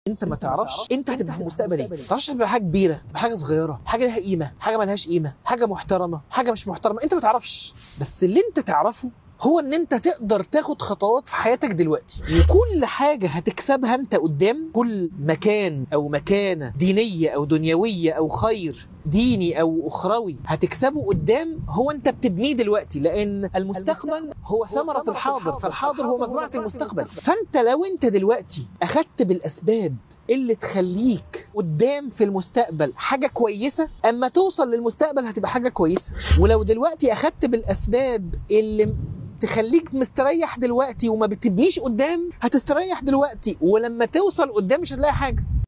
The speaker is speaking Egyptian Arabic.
انت ما تعرفش انت هتبقى في المستقبل ايه ما تعرفش تبقى حاجه كبيره تبقى حاجه صغيره حاجه لها قيمه حاجه ما لهاش قيمه حاجه محترمه حاجه مش محترمه انت ما تعرفش بس اللي انت تعرفه هو ان انت تقدر تاخد خطوات في حياتك دلوقتي وكل حاجه هتكسبها انت قدام كل مكان او مكانه دينيه او دنيويه او خير ديني او اخروي هتكسبه قدام هو انت بتبنيه دلوقتي لان المستقبل هو ثمره الحاضر فالحاضر هو مزرعه المستقبل فانت لو انت دلوقتي اخدت بالاسباب اللي تخليك قدام في المستقبل حاجه كويسه اما توصل للمستقبل هتبقى حاجه كويسه ولو دلوقتي اخدت بالاسباب اللي تخليك مستريح دلوقتي وما بتبنيش قدام هتستريح دلوقتي ولما توصل قدام مش هتلاقي حاجه